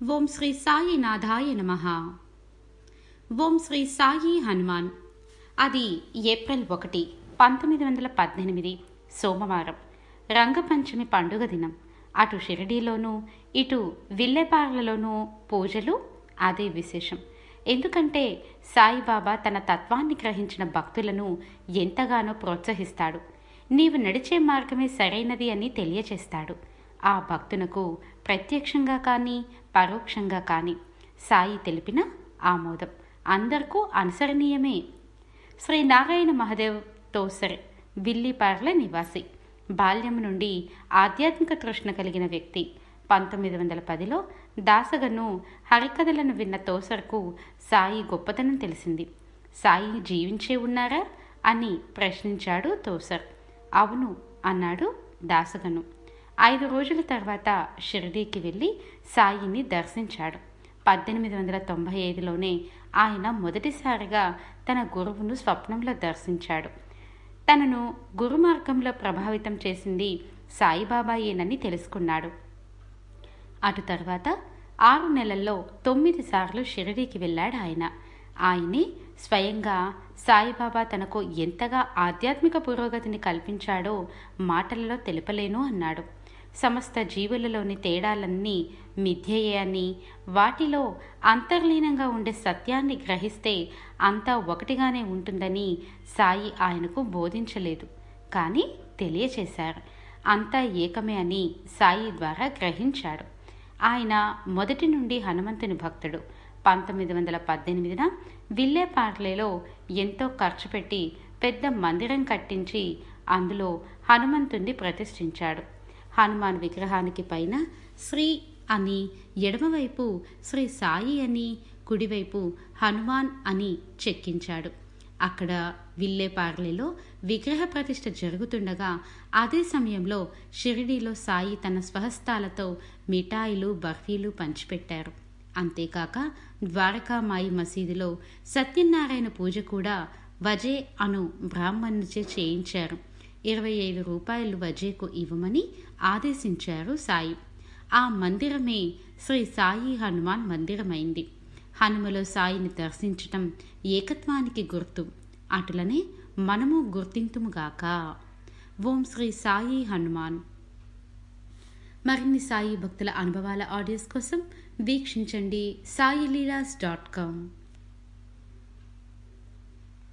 ఓం శ్రీ సాయినాథాయ నమ ఓం శ్రీ సాయి హనుమాన్ అది ఏప్రిల్ ఒకటి పంతొమ్మిది వందల పద్దెనిమిది సోమవారం రంగపంచమి పండుగ దినం అటు షిరిడీలోనూ ఇటు విల్లెపార్లలోనూ పూజలు అదే విశేషం ఎందుకంటే సాయిబాబా తన తత్వాన్ని గ్రహించిన భక్తులను ఎంతగానో ప్రోత్సహిస్తాడు నీవు నడిచే మార్గమే సరైనది అని తెలియచేస్తాడు ఆ భక్తునకు ప్రత్యక్షంగా కానీ పరోక్షంగా కానీ సాయి తెలిపిన ఆమోదం అందరికూ అనుసరణీయమే శ్రీ నారాయణ మహదేవ్ తోసర్ విల్లిపార్ల నివాసి బాల్యం నుండి ఆధ్యాత్మిక తృష్ణ కలిగిన వ్యక్తి పంతొమ్మిది వందల పదిలో దాసగను హరికథలను విన్న తోసర్కు సాయి గొప్పతనం తెలిసింది సాయి జీవించే ఉన్నారా అని ప్రశ్నించాడు తోసర్ అవును అన్నాడు దాసగను ఐదు రోజుల తర్వాత షిరిడీకి వెళ్ళి సాయిని దర్శించాడు పద్దెనిమిది వందల తొంభై ఐదులోనే ఆయన మొదటిసారిగా తన గురువును స్వప్నంలో దర్శించాడు తనను గురుమార్గంలో ప్రభావితం చేసింది సాయిబాబాయేనని తెలుసుకున్నాడు అటు తర్వాత ఆరు నెలల్లో తొమ్మిది సార్లు షిరిడీకి వెళ్ళాడు ఆయన ఆయనే స్వయంగా సాయిబాబా తనకు ఎంతగా ఆధ్యాత్మిక పురోగతిని కల్పించాడో మాటలలో తెలుపలేను అన్నాడు సమస్త జీవులలోని తేడాలన్నీ మిథ్యయే అని వాటిలో అంతర్లీనంగా ఉండే సత్యాన్ని గ్రహిస్తే అంతా ఒకటిగానే ఉంటుందని సాయి ఆయనకు బోధించలేదు కానీ తెలియచేశారు అంతా ఏకమే అని సాయి ద్వారా గ్రహించాడు ఆయన మొదటి నుండి హనుమంతుని భక్తుడు పంతొమ్మిది వందల పద్దెనిమిదిన విల్లేపార్లేలో ఎంతో ఖర్చు పెట్టి పెద్ద మందిరం కట్టించి అందులో హనుమంతుణ్ణి ప్రతిష్ఠించాడు హనుమాన్ విగ్రహానికి పైన శ్రీ అని ఎడమవైపు శ్రీ సాయి అని కుడివైపు హనుమాన్ అని చెక్కించాడు అక్కడ విల్లేపార్లేలో విగ్రహ ప్రతిష్ఠ జరుగుతుండగా అదే సమయంలో షిరిడీలో సాయి తన స్వహస్తాలతో మిఠాయిలు బర్ఫీలు పంచిపెట్టారు అంతేకాక ద్వారకామాయి మసీదులో సత్యనారాయణ పూజ కూడా వజే అను బ్రాహ్మణుచే చేయించారు ఇరవై ఐదు రూపాయలు వజేకు ఇవ్వమని ఆదేశించారు సాయి ఆ మందిరమే శ్రీ సాయి హనుమాన్ మందిరమైంది హనుమలో సాయిని దర్శించటం ఏకత్వానికి గుర్తు అటులనే మనము గుర్తింతుముగాక ఓం శ్రీ సాయి హనుమాన్ మరిన్ని సాయి భక్తుల అనుభవాల ఆడియోస్ కోసం వీక్షించండి సాయి లీలాస్ డాట్ కామ్